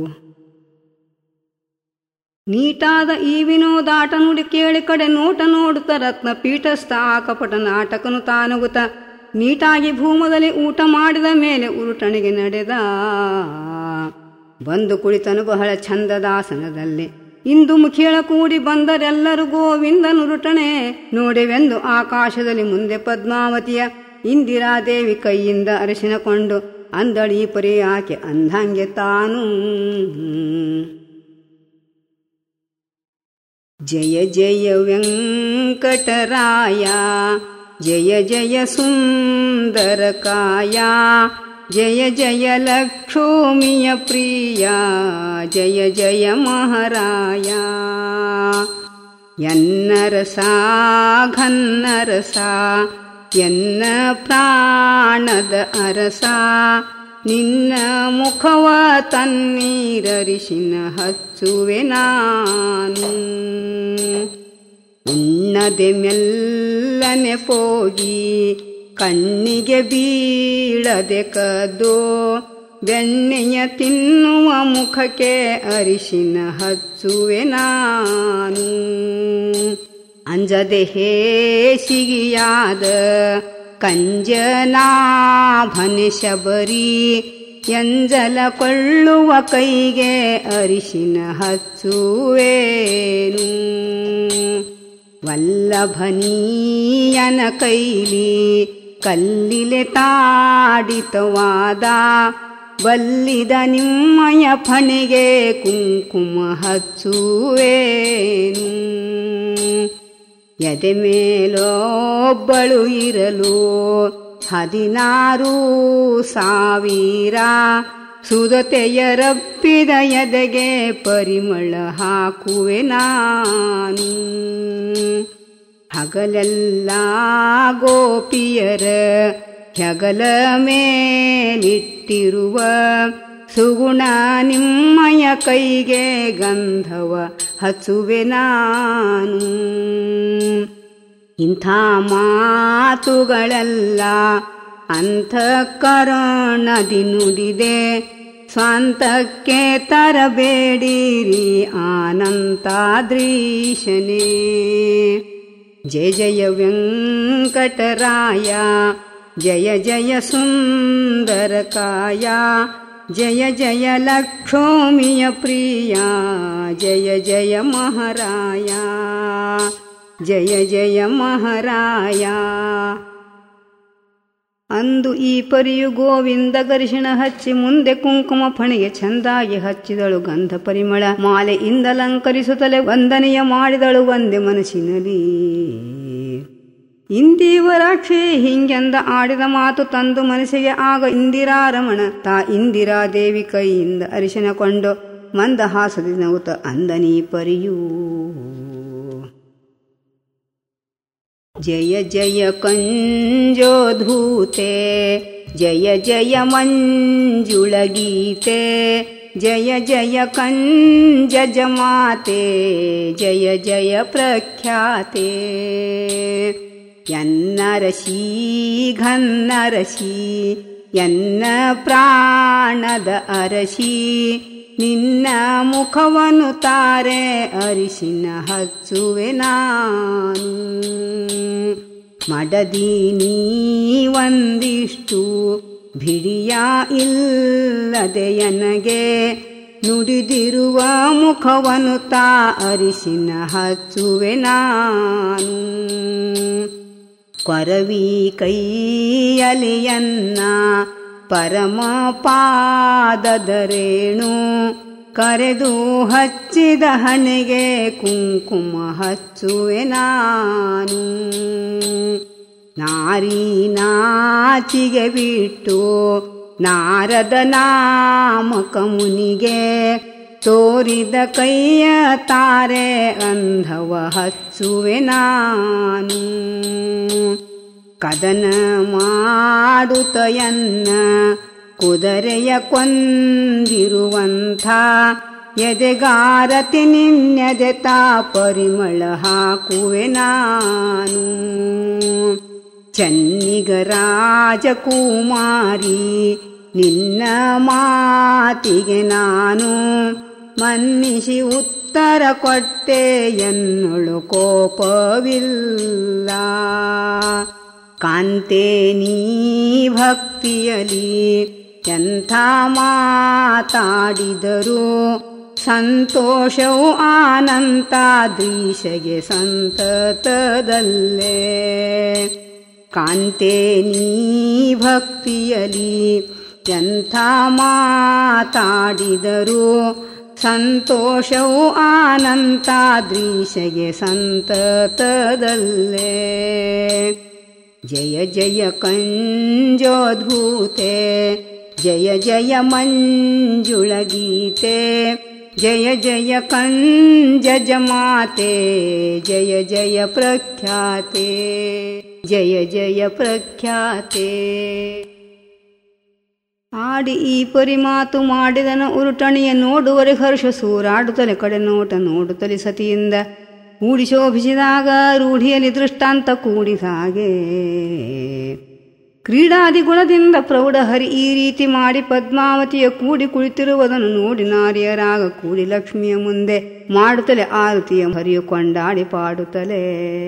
ನೀಟಾದ ಈ ವಿನೋದಾಟ ನುಡಿ ಕೇಳಿ ಕಡೆ ನೋಟ ನೋಡುತ್ತ ರತ್ನ ಪೀಠಸ್ಥ ಆಕಪಟ ನಾಟಕನು ತಾನುಗುತ್ತ ನೀಟಾಗಿ ಭೂಮದಲ್ಲಿ ಊಟ ಮಾಡಿದ ಮೇಲೆ ಉರುಟಣಿಗೆ ನಡೆದ ಬಂದು ಕುಳಿತನು ಬಹಳ ಛಂದದಾಸನದಲ್ಲಿ ಇಂದು ಮುಖಿಯಳ ಕೂಡಿ ಬಂದರೆಲ್ಲರೂ ಗೋವಿಂದ ನುರುಟಣೆ ನೋಡೆವೆಂದು ಆಕಾಶದಲ್ಲಿ ಮುಂದೆ ಪದ್ಮಾವತಿಯ ಇಂದಿರಾದೇವಿ ಕೈಯಿಂದ ಅರಶಿನಕೊಂಡು ಅಂದಳಿ ಪರಿ ಆಕೆ ಅಂದಂಗೆ ತಾನು ಜಯ ಜಯ ವೆಂಕಟರಾಯ ಜಯ ಜಯ ಸುಂದರ ಕಾಯ ಜಯ ಜಯ ಲಕ್ಷ್ಮಿಯ ಪ್ರಿಯ ಜಯ ಜಯ ಮಹಾರಾಯ ಎನ್ನರಸ ಘನ್ನರಸ ಎನ್ನ ಪ್ರಾಣದ ಅರಸ ನಿನ್ನ ಮುಖವ ತನ್ನೀರರಿಸಿನ ಹಚ್ಚುವೆ ನಾನು ಉಣ್ಣದೆ ಮೆಲ್ಲನೆ ಪೋಗಿ ಕಣ್ಣಿಗೆ ಬೀಳದೆ ಕದ್ದೋ ಬೆಣ್ಣೆಯ ತಿನ್ನುವ ಮುಖಕ್ಕೆ ಅರಿಶಿನ ಹಚ್ಚುವೆ ನಾನು ಅಂಜದೆ ಹೇಸಿಗಿಯಾದ ಕಂಜನಾಭನೆ ಶಬರಿ ಎಂಜಲ ಕೊಳ್ಳುವ ಕೈಗೆ ಅರಿಶಿನ ಹಚ್ಚುವೇನು ವಲ್ಲಭನೀಯನ ಕೈಲಿ ಕಲ್ಲಿಲೆ ತಾಡಿತವಾದ ಬಲ್ಲಿದ ನಿಮ್ಮಯ ಫಣಿಗೆ ಕುಂಕುಮ ಹಚ್ಚುವೇನು ಎದೆ ಮೇಲೊಬ್ಬಳು ಇರಲು ಹದಿನಾರು ಸಾವಿರ ಸುದತೆಯ ರಪ್ಪಿದ ಎದೆಗೆ ಪರಿಮಳ ಹಾಕುವೆ ನಾನು ಹಗಲೆಲ್ಲ ಗೋಪಿಯರ ಹೆಗಲ ಮೇಲಿಟ್ಟಿರುವ ಸುಗುಣ ನಿಮ್ಮಯ ಕೈಗೆ ಗಂಧವ ಹಚ್ಚುವೆ ನಾನು ಇಂಥ ಮಾತುಗಳೆಲ್ಲ ಅಂತಃಕರಣದಿ ನುಡಿದೆ ಸ್ವಂತಕ್ಕೆ ತರಬೇಡಿರಿ ಆನಂತಾದ್ರೀಶನೇ ಜಯ ಜಯ ವೆಂಕಟರಾಯ ಜಯ ಜಯ ಸುಂದರ ಕಾಯ ಜಯ ಜಯ ಲಕ್ಷ್ಮಿಯ ಪ್ರಿಯ ಜಯ ಜಯ ಮಹಾರಾಯ ಜಯ ಜಯ ಮಹಾರಾಯ ಅಂದು ಈ ಪರಿಯು ಗೋವಿಂದ ಗರಿಶಿಣ ಹಚ್ಚಿ ಮುಂದೆ ಕುಂಕುಮ ಫಣಿಗೆ ಚಂದಾಗಿ ಹಚ್ಚಿದಳು ಗಂಧ ಪರಿಮಳ ಮಾಲೆಯಿಂದ ಅಲಂಕರಿಸುತ್ತಲೇ ವಂದನೆಯ ಮಾಡಿದಳು ಒಂದೇ ಮನಸ್ಸಿನಲ್ಲಿ ಇಂದೀವರಾಕ್ಷಿ ಹಿಂಗೆಂದ ಆಡಿದ ಮಾತು ತಂದು ಮನಸ್ಸಿಗೆ ಆಗ ಇಂದಿರಾರಮಣ ತಾ ಇಂದಿರಾದೇವಿ ಕೈಯಿಂದ ಅರಿಶಿನ ಕೊಂಡು ಮಂದಹಾಸದಿ ನಗುತ್ತ ಅಂದನೀ ಪರಿಯೂ ಜಯ ಜಯ ಕಂಜೋಧೂತೆ ಜಯ ಜಯ ಮಂಜುಳಗೀತೆ ಜಯ ಜಯ ಕಂಜಜಮಾತೆ ಜಯ ಜಯ ಪ್ರಖ್ಯಾತೆ ಎನ್ನರಸಿ ಘನ್ನರಸಿ ಎನ್ನ ಪ್ರಾಣದ ಅರಸಿ ನಿನ್ನ ಮುಖವನ್ನು ತಾರೆ ಅರಿಶಿನ ಹಚ್ಚುವೆ ನಾನು ಮಡದೀನಿ ಒಂದಿಷ್ಟು ಭಿಡಿಯ ಇಲ್ಲದೆ ನನಗೆ ನುಡಿದಿರುವ ಮುಖವನ್ನು ತಾ ಅರಿಶಿನ ಹಚ್ಚುವೆ ನಾನು ಕೊರವಿ ಕೈಯಲಿಯನ್ನ ಪರಮ ಪಾದದರೇಣು ಕರೆದು ಹಚ್ಚಿದ ಹಣೆಗೆ ಕುಂಕುಮ ಹಚ್ಚುವೆ ನಾನು ನಾರಿ ನಾಚಿಗೆ ಬಿಟ್ಟು ನಾರದ ನಾಮಕ ಮುನಿಗೆ ತೋರಿದ ಕೈಯ ತಾರೆ ಅಂಧವ ಹಚ್ಚುವೆ ನಾನು ಕದನ ಮಾಡುತ್ತಯನ್ನ ಕುದುರೆಯ ಕೊಂದಿರುವಂಥ ಎದೆಗಾರತಿ ನಿನ್ನೆದೆ ತಾ ಪರಿಮಳ ಹಾಕುವೆ ನಾನು ಚನ್ನಿಗ ರಾಜಕುಮಾರಿ ನಿನ್ನ ಮಾತಿಗೆ ನಾನು ಮನ್ನಿಸಿ ಉತ್ತರ ಕೊಟ್ಟೆ ಎನ್ನೊಳು ಕೋಪವಿಲ್ಲ ಕಾಂತೆ ನೀ ಭಕ್ತಿಯಲಿ ಎಂಥ ಮಾತಾಡಿದರು ಸಂತೋಷವು ಆನಂತ ದೃಶಗೆ ಸಂತತದಲ್ಲೇ ಕಾಂತೆ ನೀ ಭಕ್ತಿಯಲಿ ಎಂಥ ಮಾತಾಡಿದರು ಸಂತೋಷವು ಆನಂತ ದೃಶಗೆ ಸಂತತದಲ್ಲೇ ಜಯ ಜಯ ಕಂಜೋಧೂತೆ ಜಯ ಜಯ ಮಂಜುಳಗೀತೆ ಜಯ ಜಯ ಕಂಜಜಮಾತೆ ಜಯ ಜಯ ಪ್ರಖ್ಯಾತೆ ಜಯ ಜಯ ಪ್ರಖ್ಯಾತೆ ಆಡಿ ಈ ಪರಿ ಮಾತು ಮಾಡಿದನ ಉರುಟಣಿಯ ನೋಡುವರೆ ಹರ್ಷ ಸೂರಾಡುತ್ತಲೆ ಕಡೆ ನೋಟ ನೋಡುತ್ತಲೆ ಸತಿಯಿಂದ ಕೂಡಿ ಶೋಭಿಸಿದಾಗ ರೂಢಿಯಲ್ಲಿ ದೃಷ್ಟಾಂತ ಕೂಡಿದ ಹಾಗೆ ಕ್ರೀಡಾದಿ ಗುಣದಿಂದ ಪ್ರೌಢ ಹರಿ ಈ ರೀತಿ ಮಾಡಿ ಪದ್ಮಾವತಿಯ ಕೂಡಿ ಕುಳಿತಿರುವುದನ್ನು ನೋಡಿ ನಾರಿಯರಾಗ ಕೂಡಿ ಲಕ್ಷ್ಮಿಯ ಮುಂದೆ ಮಾಡುತ್ತಲೇ ಆರತಿಯ ಹರಿಯು ಕೊಂಡಾಡಿ ಪಾಡುತ್ತಲೇ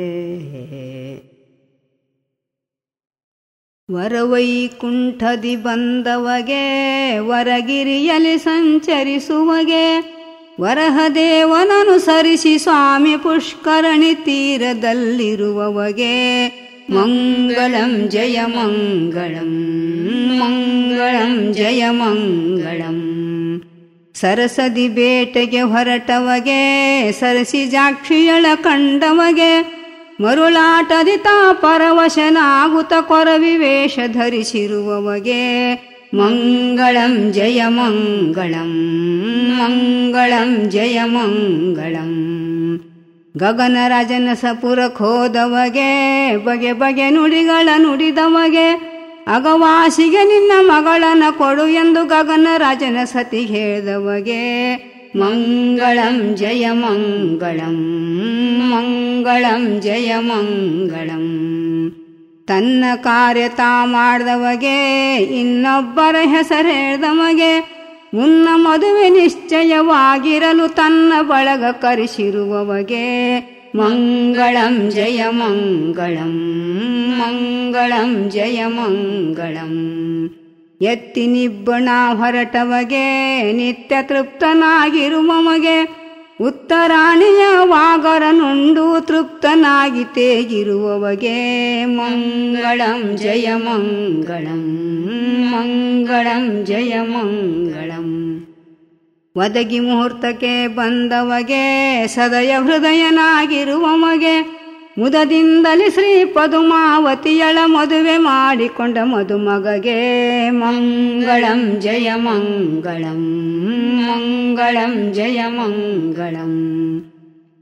ವರವೈಕುಂಠದಿ ಬಂದವಗೆ ವರಗಿರಿಯಲ್ಲಿ ಸಂಚರಿಸುವಗೆ ವರಹದೇವನನುಸರಿಸಿ ಸ್ವಾಮಿ ಪುಷ್ಕರಣಿ ತೀರದಲ್ಲಿರುವವಗೆ ಮಂಗಳಂ ಜಯ ಮಂಗಳಂ ಮಂಗಳಂ ಜಯ ಮಂಗಳಂ ಸರಸದಿ ಬೇಟೆಗೆ ಹೊರಟವಗೆ ಸರಸಿ ಜಾಕ್ಷಿಯಳ ಕಂಡವಗೆ ಮರುಳಾಟದಿ ತಾ ಪರವಶನಾಗುತ್ತ ಕೊರವಿ ವೇಷ ಧರಿಸಿರುವವಗೆ ಮಂಗಳಂ ಜಯ ಮಂಗಳಂ ಮಂಗಳಂ ಜಯ ಮಂಗಳಂ ಗಗನರಾಜನ ಸಪುರಖೋದವಗೆ ಬಗೆ ಬಗೆ ನುಡಿಗಳ ನುಡಿದವಗೆ ಅಗವಾಸಿಗೆ ನಿನ್ನ ಮಗಳನ ಕೊಡು ಎಂದು ಗಗನರಾಜನ ಸತಿ ಹೇಳಿದವಗೆ ಮಂಗಳಂ ಜಯ ಮಂಗಳಂ ಮಂಗಳಂ ಜಯ ಮಂಗಳಂ ತನ್ನ ಕಾರ್ಯ ತಾ ಮಾಡಿದವಗೆ ಇನ್ನೊಬ್ಬರ ಹೆಸರು ಹೇಳ್ದವಗೆ ಮುನ್ನ ಮದುವೆ ನಿಶ್ಚಯವಾಗಿರಲು ತನ್ನ ಬಳಗ ಕರೆಸಿರುವವಗೆ ಮಂಗಳಂ ಜಯ ಮಂಗಳಂ ಮಂಗಳಂ ಜಯ ಮಂಗಳಂ ಎತ್ತಿ ನಿಬ್ಬಣ ಹೊರಟವಗೆ ನಿತ್ಯ ತೃಪ್ತನಾಗಿರುವವಗೆ ಉತ್ತರಾಣಿಯ ವಾಗರನುಂಡು ತೃಪ್ತನಾಗಿ ತೇಗಿರುವವಗೆ ಮಂಗಳಂ ಜಯ ಮಂಗಳಂ ಮಂಗಳಂ ಜಯ ಮಂಗಳಂ ಒದಗಿ ಮುಹೂರ್ತಕ್ಕೆ ಬಂದವಗೆ ಸದಯ ಹೃದಯನಾಗಿರುವವಗೆ ಮುದದಿಂದಲೇ ಶ್ರೀ ಪದುಮಾವತಿಯಳ ಮದುವೆ ಮಾಡಿಕೊಂಡ ಮದುಮಗಗೆ ಮಂಗಳಂ ಜಯ ಮಂಗಳಂ ಮಂಗಳಂ ಜಯ ಮಂಗಳಂ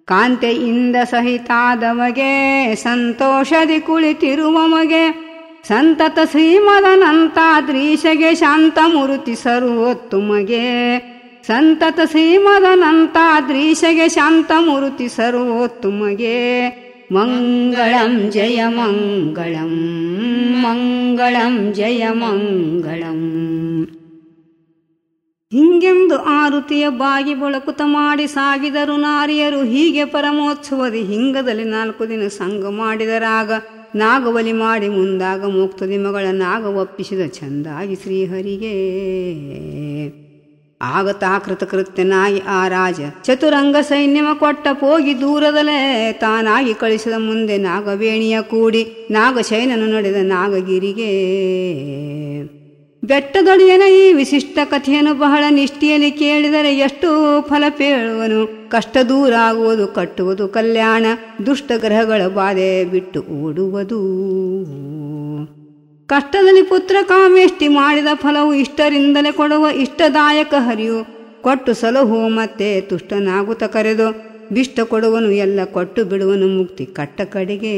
ಕಾಂತೆಯಿಂದ ಸಹಿತಾದವಗೆ ಸಂತೋಷದಿ ಕುಳಿತಿರುವಮಗೆ ಸಂತತ ಶ್ರೀಮದನಂತಾದ್ರೀಶಗೆ ಶಾಂತಮೂರ್ತಿ ಸರ್ವೋತ್ತುಮಗೆ ಸಂತತ ಶ್ರೀಮದನಂತಾದ್ರೀಶಗೆ ಶಾಂತಮೂರ್ತಿ ಸರ್ವೋತ್ತುಮಗೆ ಮಂಗಳಂ ಜಯ ಮಂಗಳಂ ಮಂಗಳಂ ಜಯ ಮಂಗಳಂ ಹಿಂಗೆಂದು ಆರುತಿಯ ಬಾಗಿ ಬಳಕುತ ಮಾಡಿ ಸಾಗಿದರು ನಾರಿಯರು ಹೀಗೆ ಪರಮೋತ್ಸವದಿ ಹಿಂಗದಲ್ಲಿ ನಾಲ್ಕು ದಿನ ಸಂಘ ಮಾಡಿದರಾಗ ನಾಗವಲಿ ಮಾಡಿ ಮುಂದಾಗ ಮುಕ್ತದಿ ಮಗಳ ನಾಗ ಒಪ್ಪಿಸಿದ ಚಂದಾಗಿ ಶ್ರೀಹರಿಗೆ ಆಗ ತಾಕೃತ ಕೃತ್ಯನಾಗಿ ಆ ರಾಜ ಚತುರಂಗ ಸೈನ್ಯಮ ಕೊಟ್ಟ ಹೋಗಿ ದೂರದಲ್ಲೇ ತಾನಾಗಿ ಕಳಿಸಿದ ಮುಂದೆ ನಾಗವೇಣಿಯ ಕೂಡಿ ನಾಗಶೈನನು ನಡೆದ ನಾಗಗಿರಿಗೆ ಬೆಟ್ಟದೊಡೆಯನ ಈ ವಿಶಿಷ್ಟ ಕಥೆಯನ್ನು ಬಹಳ ನಿಷ್ಠೆಯಲ್ಲಿ ಕೇಳಿದರೆ ಎಷ್ಟು ಫಲ ಪೇಳುವನು ಕಷ್ಟ ದೂರ ಆಗುವುದು ಕಟ್ಟುವುದು ಕಲ್ಯಾಣ ದುಷ್ಟ ಗ್ರಹಗಳ ಬಾಧೆ ಬಿಟ್ಟು ಓಡುವುದು ಕಷ್ಟದಲ್ಲಿ ಪುತ್ರ ಕಾಮೇಷ್ಟಿ ಮಾಡಿದ ಫಲವು ಇಷ್ಟರಿಂದಲೇ ಕೊಡುವ ಇಷ್ಟದಾಯಕ ಹರಿಯು ಕೊಟ್ಟು ಸಲಹು ಮತ್ತೆ ತುಷ್ಟನಾಗುತ್ತ ಕರೆದು ಬಿಷ್ಟ ಕೊಡುವನು ಎಲ್ಲ ಕೊಟ್ಟು ಬಿಡುವನು ಮುಕ್ತಿ ಕಟ್ಟ ಕಡೆಗೆ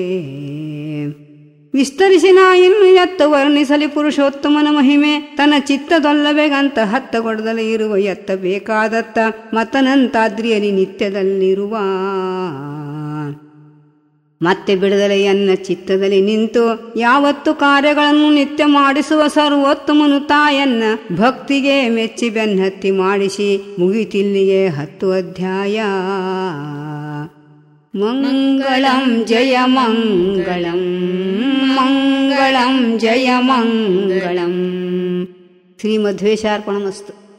ವಿಸ್ತರಿಸಿ ನಾ ಇನ್ನು ಎತ್ತ ವರ್ಣಿಸಲಿ ಪುರುಷೋತ್ತಮನ ಮಹಿಮೆ ತನ್ನ ಚಿತ್ತದೊಲ್ಲಬೇಗಂತ ಹತ್ತಗೊಡದಲೇ ಇರುವ ಎತ್ತ ಬೇಕಾದತ್ತ ಮತನಂತಾದ್ರಿಯಲಿ ನಿತ್ಯದಲ್ಲಿರುವ ಮತ್ತೆ ಬಿಡದಲೆ ಎನ್ನ ಚಿತ್ತದಲ್ಲಿ ನಿಂತು ಯಾವತ್ತು ಕಾರ್ಯಗಳನ್ನು ನಿತ್ಯ ಮಾಡಿಸುವ ಸರ್ವೋತ್ತಮನು ತಾಯನ್ನ ಭಕ್ತಿಗೆ ಮೆಚ್ಚಿ ಬೆನ್ನತ್ತಿ ಮಾಡಿಸಿ ಮುಗಿತಿಲ್ಲಿಗೆ ಹತ್ತು ಅಧ್ಯಾಯ ಮಂಗಳಂ ಜಯ ಮಂಗಳಂ ಮಂಗಳಂ ಜಯ ಮಂಗಳಂ ಶ್ರೀಮಧ್ವೇಶಾರ್ಪಣಮಸ್ತು